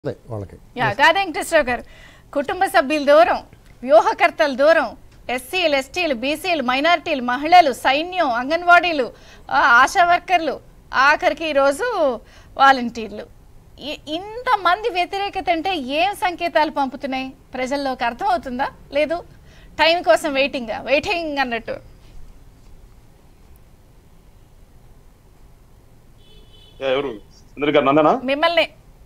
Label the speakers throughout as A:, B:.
A: ఉంది వాళ్ళకి
B: యా కాదే వెంకటేశ్వరరావు గారు కుటుంబ సభ్యుల దూరం వ్యూహకర్తల దూరం ఎస్సీలు ఎస్టీలు బీసీలు మైనారిటీలు మహిళలు సైన్యం అంగన్వాడీలు ఆ, ఆశా వర్కర్లు ఆఖరికి ఈరోజు వాలంటీర్లు ఇ- ఇంతమంది వ్యతిరేకత అంటే ఏం సంకేతాలు పంపుతున్నాయి ప్రజల్లోకి అర్థమవుతుందా లేదు టైం కోసం వెయిటింగ్ వెయిటింగ్ అన్నట్టు
C: యా, ఎవరు సుందర్ గారు నన్ననా
B: మిమ్మల్ని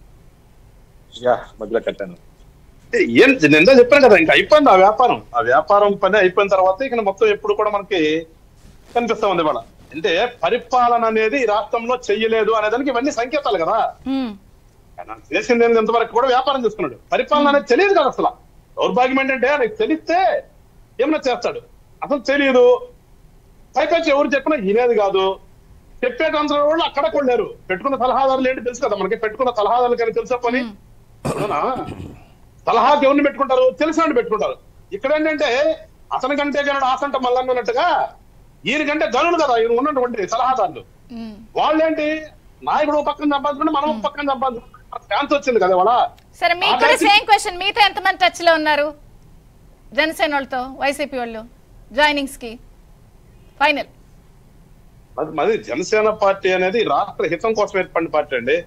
C: యా మధ్యలో కట్టాను ఏ, ఏం నేను ఇందా చెప్పాను కదా ఇంకా అయిపోయింది ఆ వ్యాపారం ఆ వ్యాపారం పని అయిపోయిన తర్వాత ఇక మొత్తం ఎప్పుడు కూడా మనకి కనిపిస్తా ఉంది ఇవాళ అంటే పరిపాలన అనేది ఈ రాష్ట్రంలో చెయ్యలేదు అనేదానికి ఇవన్నీ సంకేతాలు కదా
B: ఉమ్,
C: ఆయన చేసింది ఏంది ఇంతవరకు కూడా వ్యాపారం చేసుకున్నాడు పరిపాలన అనేది తెలియదు కదా అసలు దౌర్భాగ్యం ఏంటంటే ఆయనకు తెలిస్తే ఏమన్నా చేస్తాడు అసలు తెలియదు పైపచ్చి ఎవరు చెప్పినా వినేది కాదు చెప్పేటంత వాళ్ళు అక్కడ కొళ్ళారు పెట్టుకున్న సలహాదారులు ఏంటి తెలుసు కదా మనకి పెట్టుకున్న సలహాదారులు కానీ తెలుసా పని అవునా? సలహాకి ఎవరిని పెట్టుకుంటారు తెలిసినట్టు పెట్టుకుంటారు ఇక్కడ ఏంటంటే అతని కంటే కనుడు ఆసంట మల్లన్న అన్నట్టుగా ఈయనకంటే గనులు కదా ఈయన ఉన్నటువంటి సలహాదారులు
B: ఉమ్.
C: వాళ్ళేంటి నాయకుడు ఒక పక్కన సంపాదించుకుంటే మనం ఒక పక్కన సంపాదించుకుంటే ఛాన్స్ వచ్చింది కదా వాళ్ళ
B: సరే మీకు కూడా సేమ్ క్వశ్చన్ మీతో ఎంతమంది టచ్ లో ఉన్నారు జనసేన వాళ్ళతో వైసీపీ వాళ్ళు జాయినింగ్స్ కి ఫైనల్
C: మరి జనసేన పార్టీ అనేది రాష్ట్ర హితం కోసం ఏర్పడిన పార్టీ అండి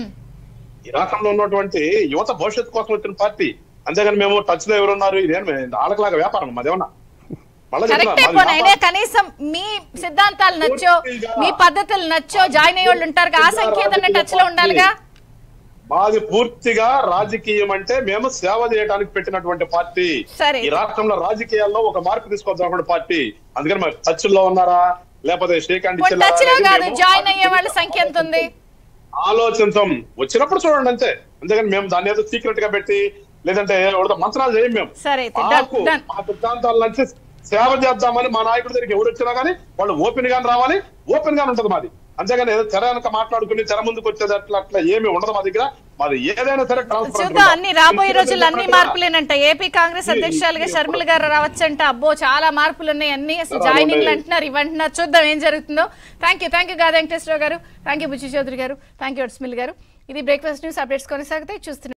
C: ఈ రాష్ట్రంలో ఉన్నటువంటి యువత భవిష్యత్తు కోసం వచ్చిన పార్టీ అంతేగాని మేము టచ్ లో ఎవరున్నారు ఇదేం ఆడకలాగా వ్యాపారం మాదేమన్నా మళ్ళీ చెప్తున్నా,
B: కరెక్టే
C: మాది
B: పోనీ అయినా
C: వ్యాపారం.
B: కనీసం మీ సిద్ధాంతాలు నచ్చో
C: పూర్తిగా-
B: మీ పద్ధతులు నచ్చో జాయిన్ అయ్యే వాళ్ళు ఉంటారు ఆ సంకేతన టచ్ లో ఉండాలిగా
C: మాది పూర్తిగా రాజకీయం అంటే మేము సేవ చేయడానికి పెట్టినటువంటి పార్టీ
B: సరే.
C: ఈ రాష్ట్రంలో రాజకీయాల్లో ఒక మార్పు తీసుకొద్దాం పార్టీ అందుకని మరి టచ్ లో ఉన్నారా లేకపోతే షేక్ హ్యాండ్
B: ఇప్పుడు
C: ఇచ్చేలా
B: టచ్ లో
C: అనేది
B: కాదు
C: మేము
B: జాయిన్ అయ్యే వాళ్ళ సంఖ్య ఎంత ఉంది
C: ఆలోచించం వచ్చినప్పుడు చూడండి అంతే అంతేగాని మేము దాన్ని ఏదో సీక్రెట్ గా పెట్టి లేదంటే ఎవరితో మంత్రాలు చేయం మేము
B: సరే అయితే done,
C: మాకు
B: done.
C: మా సిద్ధాంతాల నుంచి సేవ చేద్దామని మా నాయకుడి దగ్గరికి ఎవరు వచ్చినా కానీ వాళ్ళు ఓపెన్ గానే రావాలి ఓపెన్ గానే ఉంటది మాది అంతేగాని ఏదో తెర వెనక మాట్లాడుకుని తెర ముందుకు వచ్చేది అట్లా అట్లా ఏమి ఉండదు మా దగ్గర మాది ఏదైనా సరే transparent
B: చూద్దాం
C: ఉంటుంది.
B: అన్ని రాబోయే రోజుల్లో అన్ని
C: చెప్పినట్టుగా
B: మార్పులేనంట ఏపీ కాంగ్రెస్ అధ్యక్షురాలుగా షర్మిల గారు రావచ్చంట అబ్బో చాలా మార్పులు ఉన్నాయి అన్ని అసలు
C: చాలా
B: జాయినింగ్లు
C: ఉన్నాయి.
B: అంటున్నారు ఇవంటున్నారు చూద్దాం ఏం జరుగుతుందో థ్యాంక్ యూ థ్యాంక్ యూ గాదా వెంకటేశ్వరరావు గారు థ్యాంక్ యూ బుచ్చి చౌదరి గారు థ్యాంక్ యూ అడ్స్మిల్ గారు ఇది బ్రేక్ఫాస్ట్ న్యూస్ అప్డేట్స్ కొనసాగుతాయి చూస్తున్నారు